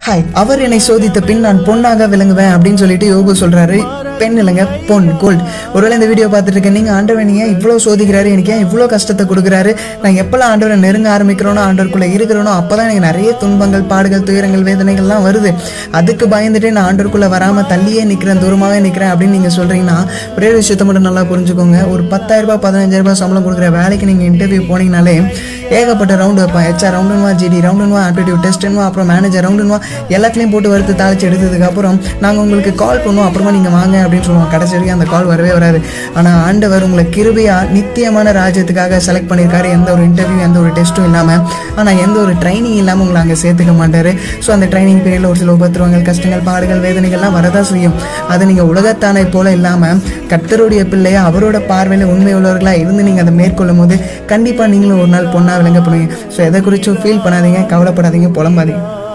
hi அவர் என்னை சோதித்த பின் நான் பொண்ணாக விளங்குவேன் அப்படின்னு சொல்லிட்டு யோகு சொல்றாரு பெண் இல்லைங்க பொன் கோல்ட் ஒருவேளை இந்த வீடியோ பார்த்துட்டு இருக்க நீங்க ஆண்டவன் ஏன் இவ்வளோ சோதிக்கிறாரு எனக்கு ஏன் இவ்வளோ கஷ்டத்தை கொடுக்குறாரு நான் எப்பெல்லாம் ஆண்டவரை நெருங்க ஆரம்பிக்கிறோனோ ஆண்டவருக்குள்ள இருக்கிறோனோ அப்பதான் எனக்கு நிறைய துன்பங்கள் பாடுகள் துயரங்கள் வேதனைகள்லாம் வருது அதுக்கு பயந்துட்டு நான் ஆண்டவருக்குள்ள வராம தள்ளியே நிக்கிறேன் தூரமாவே நிக்கிறேன் அப்படின்னு நீங்க சொல்றீங்கன்னா ஒரே ஒரு விஷயத்த மட்டும் நல்லா புரிஞ்சுக்கோங்க ஒரு பத்தாயிரம் ரூபாய் பதினஞ்சாயிரம் ரூபாய் சம்பளம் கொடுக்குற வேலைக்கு நீங்க இன்டர்வியூ போனீங்கனாலே ஏகப்பட்ட ரவுண்டு வைப்பேன் ஹெச்ஆர் ரவுண்டுவா ஜிடி ரவுண்டுவா ஆப்டிடியூட் டெஸ்ட்டுவா அப்புறம் மேனேஜர் ரவுண்டுவா எல்லாத்துலேயும் போட்டு வறுத்து தாளிச்சு எடுத்ததுக்கு அப்புறம் நாங்கள் உங்களுக்கு கால் பண்ணுவோம் அப்புறமா நீங்கள் வாங்க அப்படின்னு சொல்லுவோம் கடைசி வரைக்கும் அந்த கால் வரவே வராது ஆனால் ஆண்டவர் உங்களை கிருபையா நித்தியமான ராஜ்யத்துக்காக செலக்ட் பண்ணியிருக்காரு எந்த ஒரு இன்டர்வியூ எந்த ஒரு டெஸ்ட்டும் இல்லாமல் ஆனால் எந்த ஒரு ட்ரைனிங் இல்லாமல் உங்களை அங்கே சேர்த்துக்க மாட்டார் ஸோ அந்த ட்ரைனிங் பீரியடில் ஒரு சில உபத்திரவங்கள் கஷ்டங்கள் பாடுகள் வேதனைகள்லாம் வரதான் செய்யும் அதை நீங்கள் உலகத்தானை போல இல்லாமல் கர்த்தருடைய பிள்ளையா அவரோட பார்வையில் உண்மை உள்ளவர்களாக இருந்து நீங்கள் அதை மேற்கொள்ளும் போது கண்டிப்பாக நீங்களும் ஒரு நாள் பொண்ணாக விளங்க போடுவீங்க ஸோ எதை குறிச்சும் ஃபீல் பண்ணாதீங்க கவலைப்படாதீங்க புலம்பாதீங்க